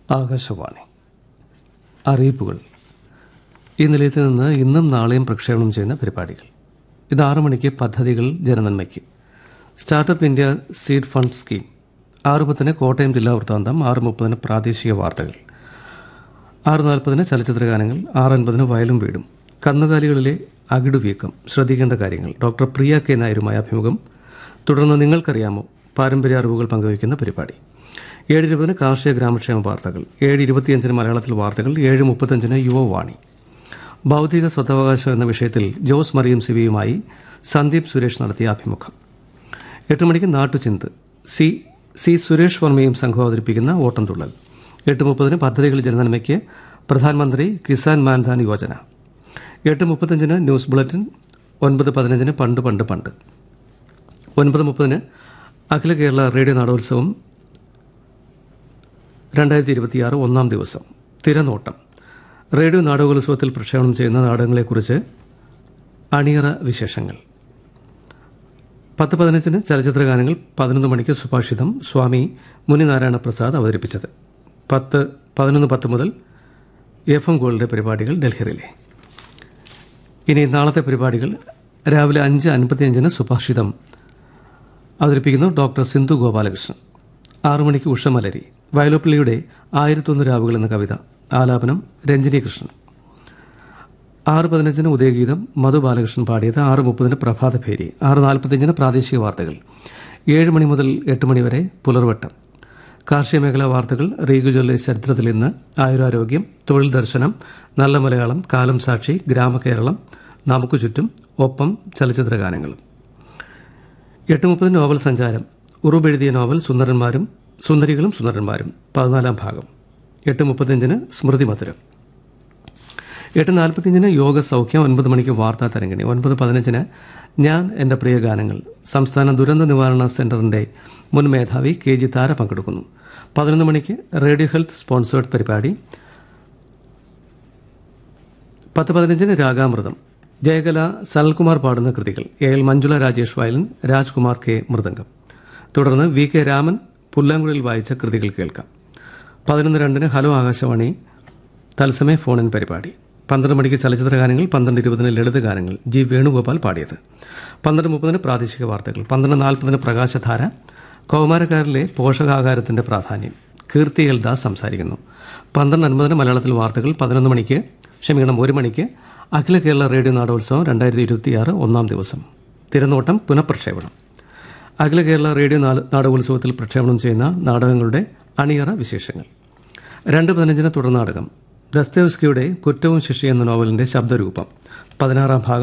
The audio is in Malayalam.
ആകാശവാണി അറിയിപ്പുകൾ ഈ നിലയത്തിൽ നിന്ന് ഇന്നും നാളെയും പ്രക്ഷേപണം ചെയ്യുന്ന പരിപാടികൾ ഇത് ആറു മണിക്ക് പദ്ധതികൾ ജനനന്മയ്ക്ക് startup India seed fund scheme ആറ് പത്തിന് കോട്ടയം ജില്ലാ വൃത്താന്തം ആറ് മുപ്പതിന് പ്രാദേശിക വാർത്തകൾ ആറ് നാൽപ്പതിന് ചലച്ചിത്ര ഗാനങ്ങൾ ആറ് അൻപതിന് വയലും വീടും കന്നുകാലികളിലെ അകിടുവീക്കം ശ്രദ്ധിക്കേണ്ട കാര്യങ്ങൾ ഡോക്ടർ പ്രിയ കെ നായരുമായ അഭിമുഖം തുടർന്ന് നിങ്ങൾക്കറിയാമോ പാരമ്പര്യ അറിവുകൾ പങ്കുവയ്ക്കുന്ന പരിപാടി ഏഴ് ഇരുപതിന് കാർഷിക ഗ്രാമക്ഷേമ വാർത്തകൾ ഏഴ് ഇരുപത്തിയഞ്ചിന് മലയാളത്തിൽ വാർത്തകൾ ഏഴ് മുപ്പത്തഞ്ചിന് യുവവാണി ബൗദ്ധിക സ്വത്തവകാശം എന്ന വിഷയത്തിൽ ജോസ് മറിയം സിവിയുമായി സന്ദീപ് സുരേഷ് നടത്തിയ അഭിമുഖം എട്ട് മണിക്ക് നാട്ടുചിന്ത് സി സി സുരേഷ് വർമ്മയും സംഘം അവതരിപ്പിക്കുന്ന ഓട്ടംതുള്ളൽ എട്ട് മുപ്പതിന് പദ്ധതികൾ ജനനന്മയ്ക്ക് പ്രധാനമന്ത്രി കിസാൻ മാൻധാൻ യോജന എട്ട് മുപ്പത്തഞ്ചിന് ന്യൂസ് ബുള്ളറ്റിൻ ഒൻപത് പതിനഞ്ചിന് പണ്ട് പണ്ട് പണ്ട് ഒൻപത് മുപ്പതിന് അഖില കേരള റേഡിയോ നാടോത്സവം രണ്ടായിരത്തി ഇരുപത്തിയാറ് ഒന്നാം ദിവസം തിരനോട്ടം റേഡിയോ നാടകോത്സവത്തിൽ പ്രക്ഷേപണം ചെയ്യുന്ന നാടകങ്ങളെക്കുറിച്ച് അണിയറ വിശേഷങ്ങൾ പത്ത് പതിനഞ്ചിന് ചലച്ചിത്ര ഗാനങ്ങൾ പതിനൊന്ന് മണിക്ക് സുഭാഷിതം സ്വാമി മുനിനാരായണ പ്രസാദ് അവതരിപ്പിച്ചത് പത്ത് പതിനൊന്ന് പത്ത് മുതൽ എഫ് എം ഗോൾഡിന്റെ പരിപാടികൾ ഡൽഹിയിലെ ഇനി നാളത്തെ പരിപാടികൾ രാവിലെ അഞ്ച് അൻപത്തിയഞ്ചിന് സുഭാഷിതം അവതരിപ്പിക്കുന്നു ഡോക്ടർ സിന്ധു ഗോപാലകൃഷ്ണൻ ആറു മണിക്ക് ഉഷമലരി വയലോപ്പിള്ളിയുടെ ആയിരത്തൊന്ന് രാവുകൾ എന്ന കവിത ആലാപനം രഞ്ജിനി കൃഷ്ണൻ ആറ് പതിനഞ്ചിന് ഉദയഗീതം മധു ബാലകൃഷ്ണൻ പാടിയത് ആറ് മുപ്പതിന് പ്രഭാതഭേരി ആറ് നാൽപ്പത്തിയഞ്ചിന് പ്രാദേശിക വാർത്തകൾ ഏഴ് മണി മുതൽ എട്ട് മണി വരെ പുലർവട്ടം കാർഷിക മേഖലാ വാർത്തകൾ റീഗു ജ്വല്ലെ ചരിത്രത്തിൽ ഇന്ന് ആയുരാരോഗ്യം തൊഴിൽ ദർശനം നല്ല മലയാളം കാലം സാക്ഷി ഗ്രാമകേരളം നമുക്ക് ചുറ്റും ഒപ്പം ചലച്ചിത്ര ഗാനങ്ങളും എട്ട് മുപ്പത് നോവൽ സഞ്ചാരം ഉറുബ് എഴുതിയ നോവൽ സുന്ദരന്മാരും സുന്ദരികളും സുന്ദരന്മാരും പതിനാലാം ഭാഗം എട്ട് മുപ്പത്തിയഞ്ചിന് സ്മൃതി മധുരം എട്ട് നാൽപ്പത്തിയഞ്ചിന് യോഗ സൗഖ്യം ഒൻപത് മണിക്ക് വാർത്താ തരംഗിണി ഒൻപത് പതിനഞ്ചിന് ഞാൻ എൻ്റെ പ്രിയ ഗാനങ്ങൾ സംസ്ഥാന ദുരന്ത നിവാരണ സെന്ററിന്റെ മുൻ മേധാവി കെ ജി താര പങ്കെടുക്കുന്നു പതിനൊന്ന് മണിക്ക് റേഡിയോ ഹെൽത്ത് സ്പോൺസേർഡ് പരിപാടി പത്ത് പതിനഞ്ചിന് രാഗാമൃതം ജയകല സനൽകുമാർ പാടുന്ന കൃതികൾ A L Manjula Rajesh violin Rajkumar K mridangam തുടർന്ന് വി കെ രാമൻ പുല്ലാങ്കുഴലിൽ വായിച്ച കൃതികൾ കേൾക്കാം പതിനൊന്ന് രണ്ടിന് ഹലോ ആകാശവാണി തത്സമയ ഫോണിൻ പരിപാടി പന്ത്രണ്ട് മണിക്ക് ചലച്ചിത്ര ഗാനങ്ങൾ പന്ത്രണ്ട് ഇരുപതിന് ലളിത ഗാനങ്ങൾ ജി വേണുഗോപാൽ പാടിയത് പന്ത്രണ്ട് മുപ്പതിന് പ്രാദേശിക വാർത്തകൾ പന്ത്രണ്ട് നാൽപ്പതിന് പ്രകാശധാര കൗമാരക്കാരിലെ പോഷകാഹാരത്തിന്റെ പ്രാധാന്യം കീർത്തി എൽ ദാസ് സംസാരിക്കുന്നു പന്ത്രണ്ട് അൻപതിന് മലയാളത്തിൽ വാർത്തകൾ പതിനൊന്ന് മണിക്ക് ക്ഷമിക്കണം ഒരു മണിക്ക് അഖില കേരള റേഡിയോ നാടോത്സവം രണ്ടായിരത്തി ഇരുപത്തിയാറ് ഒന്നാം ദിവസം തിരനോട്ടം പുനഃപ്രക്ഷേപണം അഖില കേരള റേഡിയോ നാ- നാടകോത്സവത്തിൽ പ്രക്ഷേപണം ചെയ്യുന്ന നാടകങ്ങളുടെ അണിയറ വിശേഷങ്ങൾ രണ്ട് പതിനഞ്ചിന് തുടർ നാടകം ദസ്തേവ്സ്കിയുടെ കുറ്റവും ശിക്ഷ എന്ന നോവലിന്റെ ശബ്ദരൂപം പതിനാറാം ഭാഗം